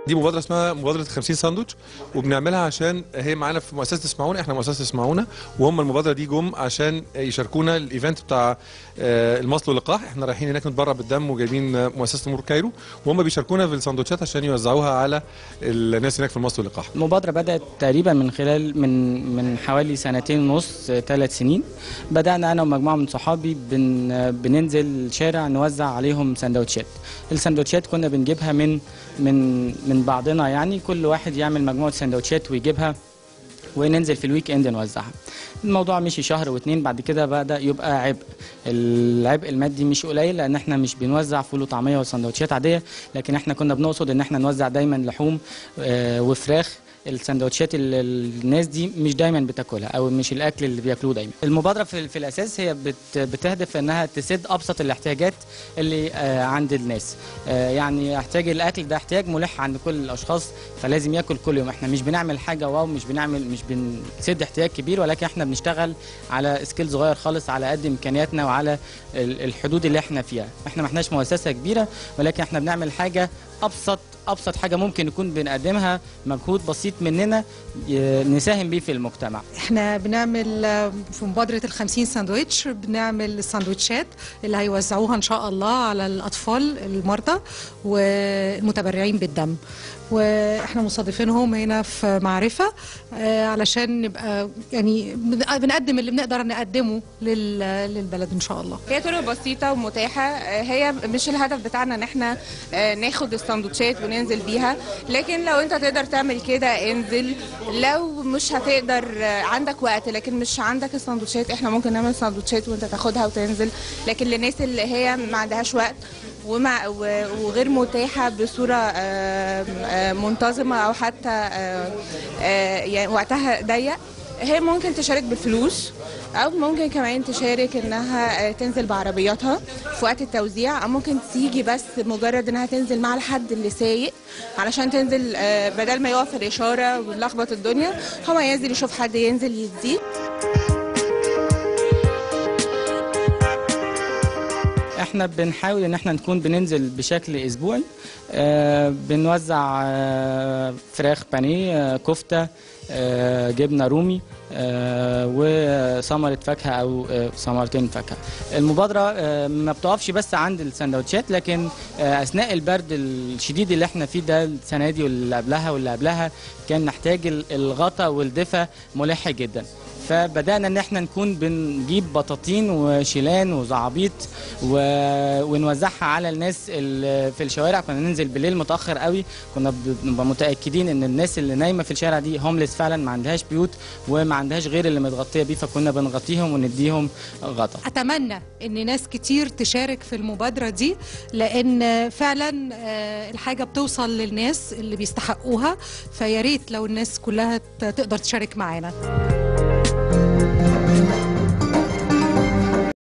دي مبادره اسمها مبادره 50 ساندوتش وبنعملها عشان هي معانا في مؤسسه اسمعونا احنا مؤسسه اسمعونا وهم المبادره دي جم عشان يشاركونا الايفنت بتاع آه، المصل واللقاح احنا رايحين هناك نتبرع بالدم وجايبين آه، مؤسسه نور كايرو وهم بيشاركونا في الساندوتشات عشان يوزعوها على الناس هناك في المصل واللقاح المبادرة بدأت تقريبا من خلال من من حوالي سنتين ونص ثلاث سنين بدأنا أنا ومجموعة من صحابي بن بننزل الشارع نوزع عليهم سندوتشات السندوتشات كنا بنجيبها من من من بعضنا يعني كل واحد يعمل مجموعة سندوتشات ويجيبها وننزل في الويك اند نوزعها الموضوع مشي شهر واتنين بعد كده بدا يبقى عبء العبء المادي مش قليل لان احنا مش بنوزع فول وطعميه وسندوتشات عاديه لكن احنا كنا بنقصد ان احنا نوزع دايما لحوم آه، وفراخ السندوتشات اللي الناس دي مش دايما بتاكلها او مش الاكل اللي بياكلوه دايما المبادره في, في الاساس هي بت بتهدف انها تسد ابسط الاحتياجات اللي آه، عند الناس آه، يعني احتياج الاكل ده احتياج ملح عند كل الاشخاص فلازم ياكل كل يوم احنا مش بنعمل حاجه واو مش بنعمل مش بنسد احتياج كبير ولكن احنا بنشتغل على سكيل صغير خالص على قد امكانياتنا وعلى ال- الحدود اللي احنا فيها احنا ما احناش مؤسسه كبيره ولكن احنا بنعمل حاجه ابسط ابسط حاجه ممكن نكون بنقدمها مجهود بسيط مننا ي- نساهم بيه في المجتمع احنا بنعمل آه، في مبادرة الخمسين ساندويتش بنعمل الساندويتشات اللي هيوزعوها ان شاء الله على الاطفال المرضى والمتبرعين بالدم واحنا مستضيفينهم هنا في معرفة آه، علشان نبقى يعني بن- بنقدم اللي بنقدر نقدمه لل- للبلد ان شاء الله هي طرق بسيطة ومتاحة آه، هي مش الهدف بتاعنا ان احنا آه، ناخد السندوتشات وننزل بيها لكن لو انت تقدر تعمل كده انزل لو مش هتقدر آه، عندك وقت لكن مش عندك السندوتشات احنا ممكن نعمل سندوتشات وانت تاخدها وتنزل لكن للناس اللي هي ما عندهاش وقت ومع و- وغير متاحة بصورة آه، آه، منتظمة أو حتى آه، آه، يعني وقتها ضيق هي ممكن تشارك بالفلوس او ممكن كمان تشارك انها آه، تنزل بعربياتها في وقت التوزيع او ممكن تيجي بس مجرد انها تنزل مع الحد اللي سايق علشان تنزل آه، بدل ما يقف الاشاره ونلخبط الدنيا هو ينزل يشوف حد ينزل يزيد احنا بنحاول ان احنا نكون بننزل بشكل اسبوعي آه بنوزع آه فراخ بانيه آه كفته آه جبنه رومي آه وثمره فاكهه او آه ثمرتين فاكهه المبادره آه ما بتقفش بس عند السندوتشات لكن آه اثناء البرد الشديد اللي احنا فيه ده السنه دي واللي قبلها واللي قبلها كان نحتاج ال- الغطا والدفى ملح جدا فبدانا ان احنا نكون بنجيب بطاطين وشيلان وزعابيط و... ونوزعها على الناس اللي في الشوارع كنا ننزل بالليل متاخر قوي كنا بنبقى متاكدين ان الناس اللي نايمه في الشارع دي هومليس فعلا ما عندهاش بيوت وما عندهاش غير اللي متغطيه بيه فكنا بنغطيهم ونديهم غطا اتمنى ان ناس كتير تشارك في المبادره دي لان فعلا آه، الحاجه بتوصل للناس اللي بيستحقوها فيا ريت لو الناس كلها ت- تقدر تشارك معانا